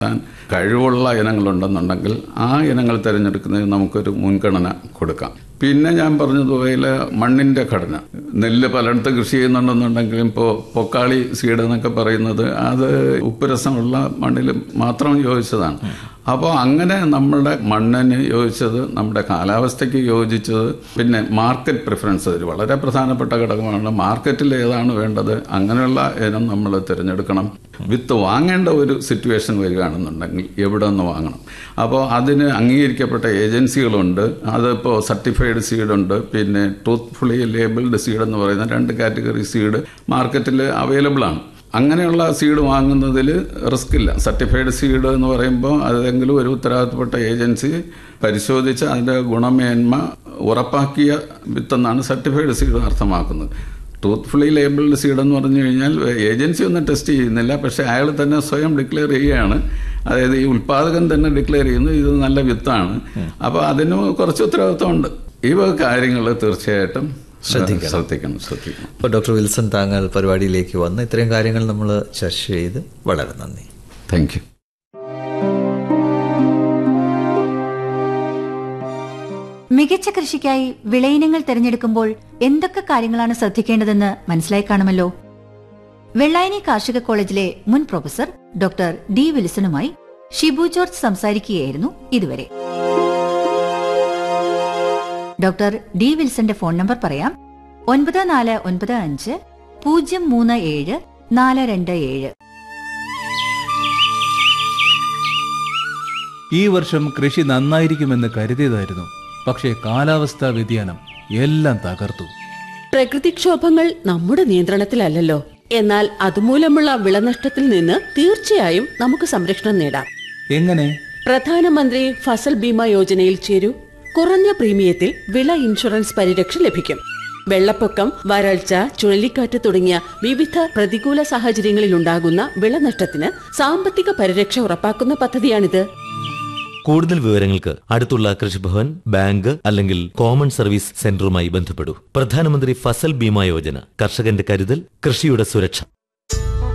താൻ കഴിവുള്ള ഇനങ്ങളുണ്ടെന്നുണ്ടെങ്കിൽ ആ ഇനങ്ങൾ തിരഞ്ഞെടുക്കുന്നതിന് നമുക്കൊരു മുൻഗണന കൊടുക്കാം പിന്നെ ഞാൻ പറഞ്ഞതുപോലെ മണ്ണിന്റെ ഘടന നെല്ല് പലയിടത്തും കൃഷി ചെയ്യുന്നുണ്ടെന്നുണ്ടെങ്കിലും ഇപ്പോൾ പൊക്കാളി സീഡ് എന്നൊക്കെ പറയുന്നത് അത് ഉപ്പുരസമുള്ള മണ്ണിൽ മാത്രം യോജിച്ചതാണ് അപ്പോൾ അങ്ങനെ നമ്മുടെ മണ്ണിന് യോജിച്ചത് നമ്മുടെ കാലാവസ്ഥയ്ക്ക് യോജിച്ചത് പിന്നെ മാർക്കറ്റ് പ്രിഫറൻസ് ഒരു വളരെ പ്രധാനപ്പെട്ട ഘടകമാണ് മാർക്കറ്റിൽ ഏതാണ് വേണ്ടത് അങ്ങനെയുള്ള ഇനം നമ്മൾ തിരഞ്ഞെടുക്കണം വിത്ത് വാങ്ങേണ്ട ഒരു സിറ്റുവേഷൻ വരികയാണെന്നുണ്ടെങ്കിൽ എവിടെ നിന്ന് വാങ്ങണം അപ്പോൾ അതിന് അംഗീകരിക്കപ്പെട്ട ഏജൻസികളുണ്ട് അതിപ്പോൾ സർട്ടിഫൈഡ് സീഡ് ഉണ്ട് പിന്നെ ട്രൂത്ത്ഫുള്ളി ലേബിൾഡ് സീഡ് എന്ന് പറയുന്ന രണ്ട് കാറ്റഗറി സീഡ് മാർക്കറ്റിൽ അവൈലബിൾ ആണ് അങ്ങനെയുള്ള സീഡ് വാങ്ങുന്നതിൽ റിസ്ക് ഇല്ല സർട്ടിഫൈഡ് സീഡ് എന്ന് പറയുമ്പോൾ അതെങ്കിലും ഒരു ഉത്തരവാദിത്തപ്പെട്ട ഏജൻസി പരിശോധിച്ച് അതിൻ്റെ ഗുണമേന്മ ഉറപ്പാക്കിയ വിത്തെന്നാണ് സർട്ടിഫൈഡ് സീഡ് അർത്ഥമാക്കുന്നത് ട്രൂത്ത്ഫുള്ളി ലേബിൾഡ് സീഡ് എന്ന് പറഞ്ഞു കഴിഞ്ഞാൽ ഏജൻസി ഒന്നും ടെസ്റ്റ് ചെയ്യുന്നില്ല പക്ഷേ അയാൾ തന്നെ സ്വയം ഡിക്ലെയർ ചെയ്യുകയാണ് അതായത് ഈ ഉൽപാദകൻ തന്നെ ഡിക്ലെയർ ചെയ്യുന്നു ഇത് നല്ല വിത്താണ് അപ്പോൾ അതിന് കുറച്ച് ഉത്തരവാദിത്തമുണ്ട് ഈ വക കാര്യങ്ങൾ തീർച്ചയായിട്ടും ശ്രദ്ധിക്കണം. ശ്രദ്ധിക്കണം ശ്രദ്ധിക്കണം അപ്പോൾ ഡോക്ടർ വിൽസൺ താങ്കൾ പരിപാടിയിലേക്ക് വന്ന് ഇത്രയും കാര്യങ്ങൾ നമ്മൾ ചർച്ച ചെയ്ത് വളരെ നന്ദി താങ്ക് യു മികച്ച കൃഷിക്കായി വിളയിനങ്ങൾ തിരഞ്ഞെടുക്കുമ്പോൾ എന്തൊക്കെ കാര്യങ്ങളാണ് ശ്രദ്ധിക്കേണ്ടതെന്ന് മനസ്സിലായി കാണുമല്ലോ വെള്ളായണി കാർഷിക കോളേജിലെ മുൻ പ്രൊഫസർ ഡോക്ടർ ഡി വിൽസണുമായി ഷിബു ജോർജ് സംസാരിക്കുകയായിരുന്നു ഇതുവരെ ഡോക്ടർ ഡി വിൽസന്റെ ഫോൺ നമ്പർ പറയാം ഒൻപത് നാല് ഒൻപത് അഞ്ച് പൂജ്യം മൂന്ന് ഏഴ് നാല് രണ്ട് ഏഴ് ഈ വർഷം കൃഷി നന്നായിരിക്കുമെന്ന് കരുതിയതായിരുന്നു പക്ഷേ കാലാവസ്ഥാ വ്യതിയാനം എല്ലാം തകർത്തു പ്രകൃതിക്ഷോഭങ്ങൾ നമ്മുടെ നിയന്ത്രണത്തിലല്ലല്ലോ എന്നാൽ അതുമൂലമുള്ള വിളനഷ്ടത്തിൽ നിന്ന് തീർച്ചയായും നമുക്ക് സംരക്ഷണം നേടാം എങ്ങനെ പ്രധാനമന്ത്രി ഫസൽ ബീമ യോജനയിൽ ചേരൂ കുറഞ്ഞ പ്രീമിയത്തിൽ വിള ഇൻഷുറൻസ് പരിരക്ഷ ലഭിക്കും വെള്ളപ്പൊക്കം വരൾച്ച ചുഴലിക്കാറ്റ് തുടങ്ങിയ വിവിധ പ്രതികൂല സാഹചര്യങ്ങളിലുണ്ടാകുന്ന വിളനഷ്ടത്തിന് സാമ്പത്തിക പരിരക്ഷ ഉറപ്പാക്കുന്ന പദ്ധതിയാണിത് കൂടുതൽ വിവരങ്ങൾക്ക് അടുത്തുള്ള കൃഷിഭവൻ ബാങ്ക് അല്ലെങ്കിൽ കോമൺ സർവീസ് സെന്ററുമായി ബന്ധപ്പെടൂ പ്രധാനമന്ത്രി ഫസൽ ബീമ യോജന കർഷകന്റെ കരുതൽ കൃഷിയുടെ സുരക്ഷ